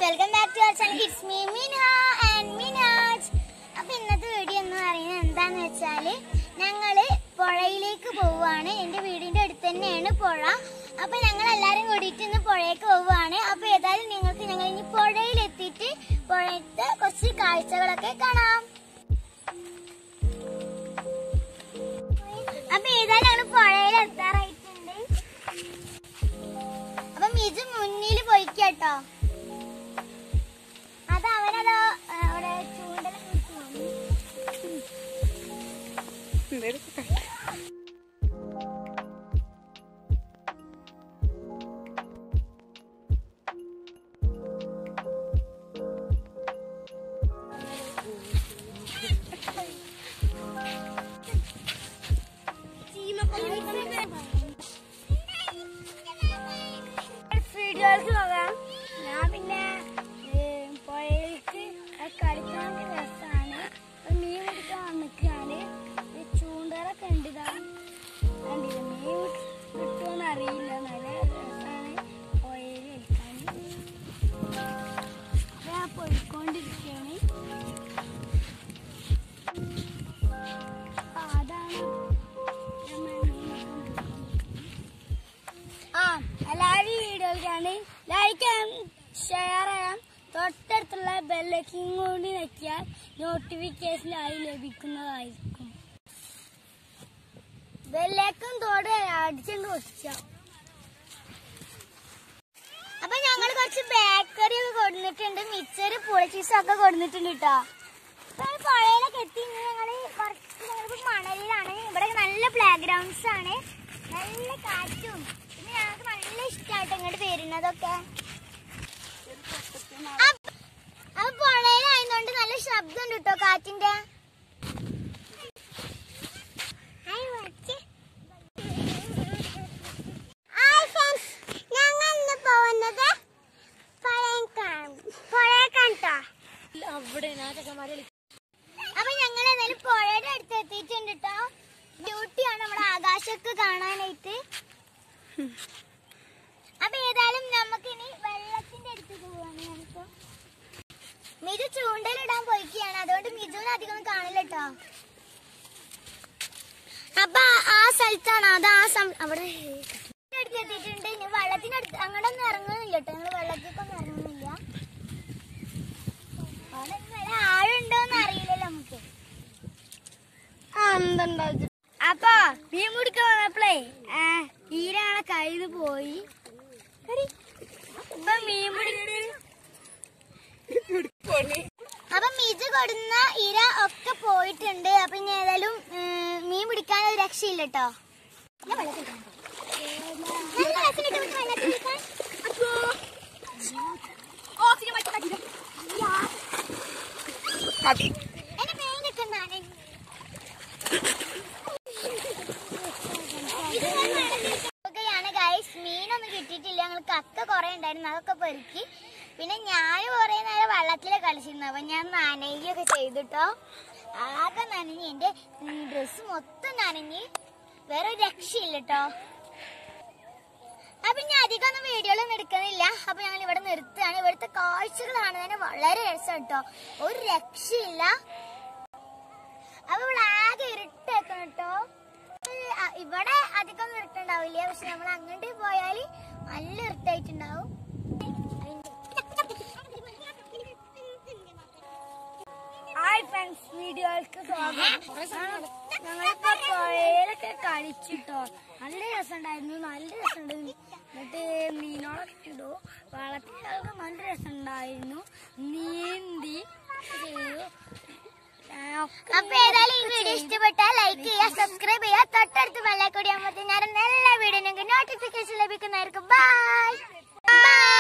Welcome back to our channel it's me Minha and Minaj അപ്പൊ ഇന്നത്തെ video എന്ന് പറയുന്നത് എന്താന്ന് വെച്ചാല് ഞങ്ങള് പുഴയിലേക്ക് പോവുകയാണ് എന്റെ വീടിന്റെ അടുത്ത് തന്നെയാണ് പുഴ അപ്പൊ ഞങ്ങൾ എല്ലാരും കൂടിയിട്ട് ഇന്ന് പുഴയ്ക്ക് പോവുകയാണ് അപ്പൊ ഏതായാലും നിങ്ങൾക്ക് ഞങ്ങൾ ഇനി പുഴയിൽ എത്തിയിട്ട് പുഴയത്തെ കുറച്ച് കാഴ്ചകളൊക്കെ കാണാം അപ്പൊ ഏതായാലും ഞങ്ങൾ പുഴയിൽ എത്താറായിട്ടുണ്ട് അപ്പൊ മിജു മുന്നിൽ പോയിക്കട്ടോ അത് അവനതോ ആ, അവിടെ ചൂണ്ടലൊക്കെ പിടിച്ച് പോണു. വീഡിയോയിലേക്ക് പോകാം ഞാൻ പിന്നെ ഏ, പുഴയിലേക്ക് കളിക്കാൻ രസമാണ് മീൻ പിടിക്കാൻ വന്നിക്കാണ് ചൂണ്ടലൊക്കെ ഉണ്ട് ഇതാ കണ്ടില്ല മീൻ കിട്ടുമെന്ന് അറിയില്ല നല്ല രസമാണ് പുഴയിൽ കളിക്കാൻ ഞാൻ പോയിക്കൊണ്ടിരിക്കുകയാണ് ആ, അതാണ് നമ്മൾ മീനൊക്കെ ആ എല്ലാവരും വീഡിയോയിലാണ് ലൈക്ക് ചെയ്യാം ഷെയർ ചെയ്യാം തൊട്ടടുത്തുള്ള ബെല്ലൈക്കും കൂടി ഞെക്കിയാൽ നോട്ടിഫിക്കേഷൻ ആയി ലഭിക്കുന്നതായിരിക്കും ബെല്ലേക്കും തോട് അടിച്ചുകൊണ്ട് വെച്ചാൽ അപ്പൊ ഞങ്ങൾ കുറച്ച് ബേക്കറി ഒക്കെ കൊടുത്തിട്ടുണ്ട് മിച്ചർ പുളിച്ചീസും ഒക്കെ കൊടുത്തിട്ടുണ്ട് കേട്ടോ പുഴയിലൊക്കെ എത്തി ഇന്ന് ഞങ്ങള് കുറച്ച് ഞങ്ങളിപ്പോ മണലിലാണ് ഇവിടെ നല്ല പ്ലേ ഗ്രൗണ്ട്സ് ആണ് നല്ല കാറ്റും പിന്നെ ഞങ്ങൾക്ക് നല്ല ഇഷ്ടമായിട്ട് ഇങ്ങോട്ട് വരുന്നതൊക്കെ അപ്പ- അപ്പൊ പുഴയിലായതുകൊണ്ട് നല്ല ശബ്ദം ഉണ്ട് കേട്ടോ കാറ്റിന്റെ ഞങ്ങൾ ഇന്ന് പോകുന്നത് പുഴയേക്കാണ് അവിടെ ഞാൻ ചെക്കന്മാരെ അപ്പൊ ഞങ്ങൾ എന്തായാലും പുഴയുടെ അടുത്ത് എത്തിയിട്ടുണ്ട് കേട്ടോ ഡ്യൂട്ടിയാണ് നമ്മുടെ ആകാശമൊക്കെ കാണാനായിട്ട് അപ്പൊ ഏതായാലും നമുക്ക് ഇനി വെള്ളത്തിന്റെ അടുത്തേക്ക് പോവാണ് ഞങ്ങൾക്ക് മിജു ചൂണ്ടലിടാൻ പോയിക്കുകയാണ് അതുകൊണ്ട് മിജുവിനെ അധികം ഒന്നും കാണില്ല കേട്ടോ അപ്പൊ ആ സ്ഥലത്താണ് അത് ആ സം അവിടെ അടുത്ത് എത്തിയിട്ടുണ്ട് ഇനി വെള്ളത്തിനടുത്ത് അങ്ങോട്ടൊന്നും ഇറങ്ങുന്നില്ല കേട്ടോ ഞങ്ങൾ വെള്ളത്തിലേക്കൊന്നും ഇറങ്ങുന്നില്ല അവിടെ നല്ല ആഴുണ്ടോന്ന് അറിയില്ലല്ലോ നമുക്ക് അപ്പൊ മീൻ പിടിക്കാൻ വന്നപ്പോഴേ ഈരാണ് കയ്യിൽ പോയി ഇപ്പൊ മീൻ പിടിക്കണ അപ്പൊ മിജു കൊടുന്ന ഇര ഒക്കെ പോയിട്ടുണ്ട് അപ്പൊ ഇനി ഏതായാലും ഉം, മീൻ പിടിക്കാൻ ഒരു രക്ഷയില്ല കേട്ടോ എന്റെ മേനൊക്കെ നനഞ്ഞു ാണ് ഗൈസ് മീനൊന്നും കിട്ടിയിട്ടില്ല ഞങ്ങൾ കക്ക കുറെ ഉണ്ടായിരുന്നു അതൊക്കെ പെറുക്കി പിന്നെ ഞാൻ കുറെ നേരം വെള്ളത്തിൽ കളിച്ചിരുന്നു അപ്പൊ ഞാൻ നനയുകയൊക്കെ ചെയ്തിട്ടോ ആകെ നനഞ്ഞ് എന്റെ ഡ്രസ്സ് മൊത്തം നനഞ്ഞ് വേറെ ഒരു രക്ഷയില്ല കേട്ടോ അപ്പൊ ഞാൻ അധികം ഒന്നും വീഡിയോകളൊന്നും എടുക്കുന്നില്ല അപ്പൊ ഞങ്ങൾ ഇവിടെ നിർത്തുകയാണ് ഇവിടുത്തെ കാഴ്ചകൾ കാണുന്നതിന് വളരെ രസം കേട്ടോ ഒരു രക്ഷയില്ല അപ്പൊ ഇവിടെ ആകെ ഇരുട്ടേക്കണം കേട്ടോ ഇത് അ- ഇവിടെ അധികം ഒന്നും ഇരുട്ടുണ്ടാവില്ല പക്ഷെ നമ്മൾ അങ്ങോട്ട് പോയാല് നല്ല ഇരുട്ടായിട്ടുണ്ടാവും ഹായ് ഫ്രണ്ട്സ് വീഡിയോയിലേക്ക് സ്വാഗതം ഞങ്ങളിപ്പോ പുഴയിലൊക്കെ കളിച്ചിട്ടോ നല്ല രസമുണ്ടായിരുന്നു നല്ല രസമുണ്ടായിരുന്നു എന്നിട്ട് മീനോളൊക്കെ ഇടൂ വെള്ളത്തിലൊക്കെ നല്ല രസമുണ്ടായിരുന്നു നീന്തി ചെയ്തു ആ, ഒക്കെ അപ്പൊ ഏതായാലും ഈ വീഡിയോ ഇഷ്ടപ്പെട്ടാൽ ലൈക്ക് ചെയ്യുക സബ്സ്ക്രൈബ് ചെയ്യുക തൊട്ടടുത്ത് വെള്ളക്കൂടി ആകുമ്പോഴത്തേക്ക് ഞാൻ എല്ലാ വീഡിയോ നിങ്ങൾക്ക് നോട്ടിഫിക്കേഷൻ ലഭിക്കുന്നതായിരിക്കും ബൈ ബൈ